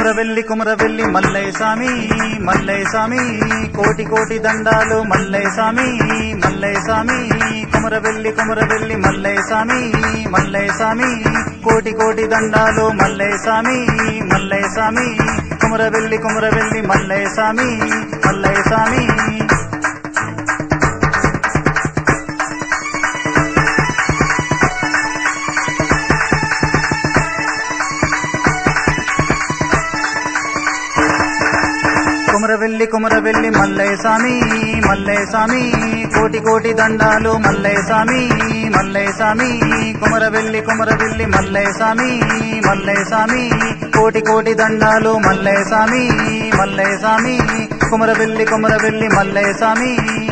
కుమరవెల్లి కుమరవెల్లి మల్లయ్య స్వామి మల్లయ్య స్వామి కోటి కోటి దండాలు మల్లయ్య స్వామి మల్లయ్య స్వామి కుమరవెల్లి కుమరవెల్లి మల్లయ్య స్వామి మల్లయ్య స్వామి కోటి కోటి దండాలు మల్లయ్య స్వామి మల్లయ్య స్వామి కుమరవెల్లి కుమరవెల్లి మల్లయ్య స్వామి మల్లయ్య స్వామి కుమరవెల్లి కుమరవెల్లి మల్లయ్య స్వామి మల్లయ్య స్వామి కోటి కోటి దండాలు మల్లయ్య స్వామి మల్లయ్య స్వామి కుమరవెల్లి కుమరవెల్లి మల్లయ్య స్వామి మల్లయ్య స్వామి కోటి కోటి దండాలు మల్లయ్య స్వామి మల్లయ్య స్వామి కుమరవెల్లి కుమరవెల్లి మల్లయ్య స్వామి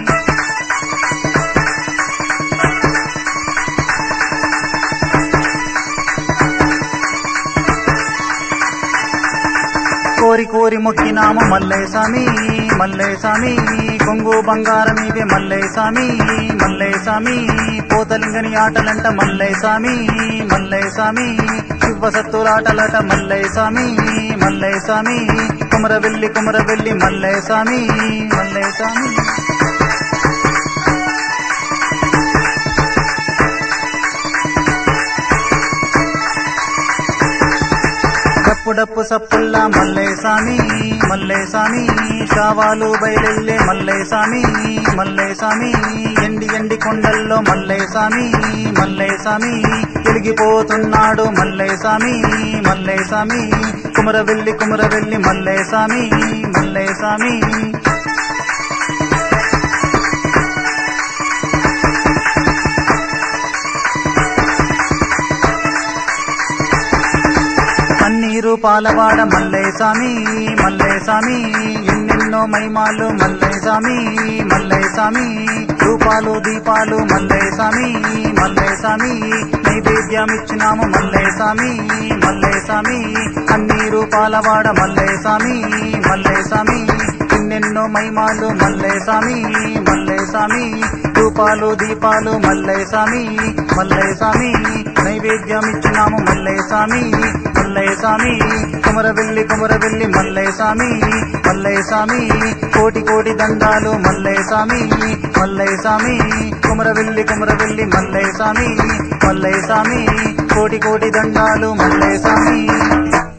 కోరి కోరి మొక్కినాము మల్లయ్య స్వామి మల్లయ్య స్వామి కొంగు బంగారం ఇవే మల్లయ్య స్వామి మల్లయ్య స్వామి పోతలింగని ఆటలంట మల్లయ్య స్వామి మల్లయ్య స్వామి శివ సత్తులాటలట మల్లయ్య స్వామి మల్లయ్య స్వామి కుమరవెల్లి కుమరవెల్లి మల్లయ్య స్వామి మల్లయ్య స్వామి డప్పు డప్పు సప్పుల్లా మల్లయ్య స్వామి మల్లయ్య స్వామి శావాలు బయలెల్లే మల్లయ్య స్వామి మల్లయ్య స్వామి ఎండి ఎండి కొండల్లో మల్లయ్య స్వామి మల్లయ్య స్వామి వెలిగిపోతున్నాడు మల్లయ్య స్వామి మల్లయ్య స్వామి కుమరవెల్లి కుమరవెల్లి మల్లయ్య స్వామి మల్లయ్య స్వామి పన్నీరు పాలవాడ మల్లయ్య స్వామి మల్లయ్య స్వామి ఎన్నెన్నో మైమాలు మల్లయ్య స్వామి మల్లయ్య స్వామి రూపాలు దీపాలు మల్లయ్య స్వామి మల్లయ్య స్వామి నైవేద్యం ఇచ్చినాము మల్లయ్య స్వామి మల్లయ్య స్వామి పన్నీరు పాలవాడ మల్లయ్య స్వామి మల్లయ్య స్వామి ఎన్నెన్నో మైమాలు మల్లయ్య స్వామి మల్లయ్య స్వామి రూపాలు దీపాలు మల్లయ్య స్వామి మల్లయ్య స్వామి నైవేద్యం ఇచ్చినాము మల్లయ్య స్వామి మల్లయ్య స్వామి కుమరవెల్లి కుమరవెల్లి మల్లయ్య స్వామి మల్లయ్య స్వామి కోటి కోటి దండాలు మల్లయ్య స్వామి మల్లయ్య స్వామి కుమరవెల్లి కుమరవెల్లి మల్లయ్య స్వామి మల్లయ్య స్వామి కోటి కోటి దండాలు మల్లయ్య స్వామి